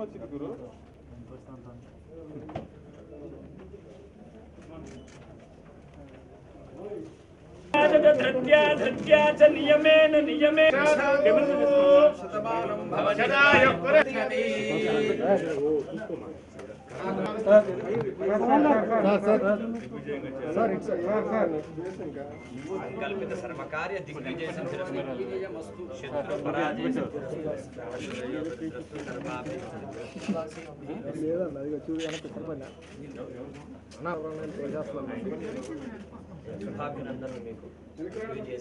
వచ్చింది గురు నియమేన నియమే కల్పిత సర్వకార్య దిగ్విజయ సంధిరమస్తు శత్రు పరాజయ సర్వాపి శుభాభినందనలు మీకు విజయ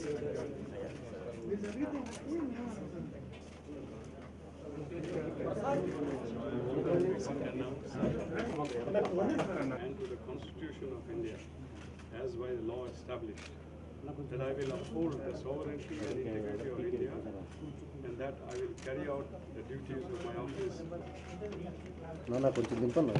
and to the Constitution of India as by the law established, that I will uphold the sovereignty and integrity of India, and that I will carry out the duties of my office కొంచెం దింపను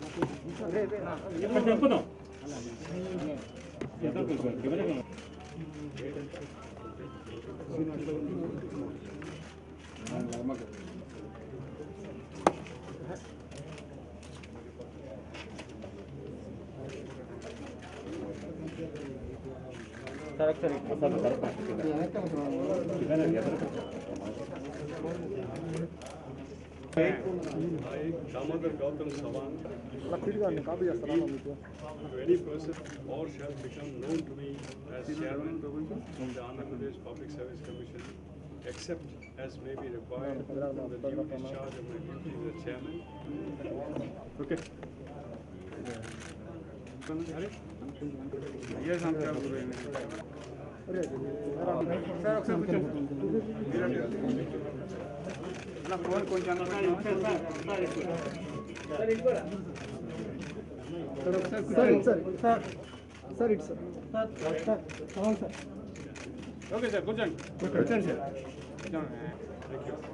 I, Damodar Gautam Savan, to any person or shall become known to me as chairman of the Andhra Pradesh Public Service Commission, except as may be required for the due discharge of my duties as chairman. Okay. Okay sir కూర్చోండి కూర్చోండి sir thank you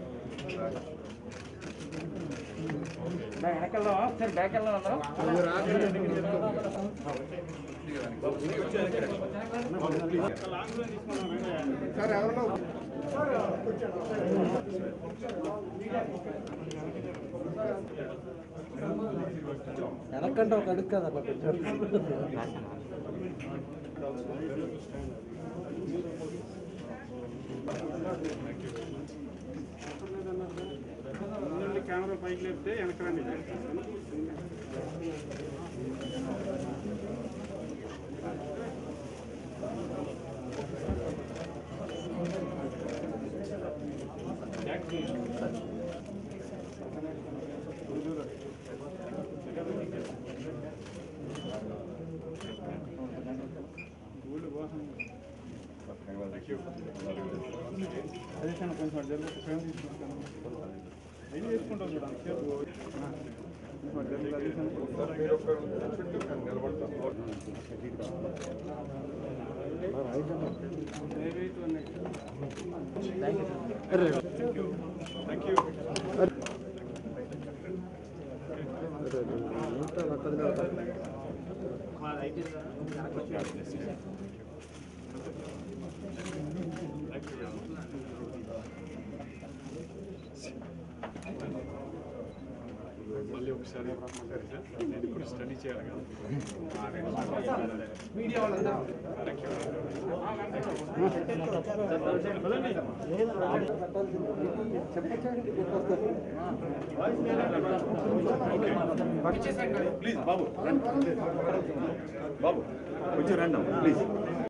వెనకంటే ఒక అడుగు కదా అట్లా కొంచెం ముందుండి camera పైకి లేపితే వెనక రండి అదే సార్ కొంచెం జరుగు ఫ్రేమ్ తీసుకుంటాను ఏం చేసుకుంటావు చూడ అంతసేపు థ్యాంక్ యూ మళ్ళీ ఒకసారి నేను ఇప్పుడు స్టడీ చేయాలి కదా థ్యాంక్ యూ ప్లీజ్ బాబు బాబు కొంచెం రండి ప్లీజ్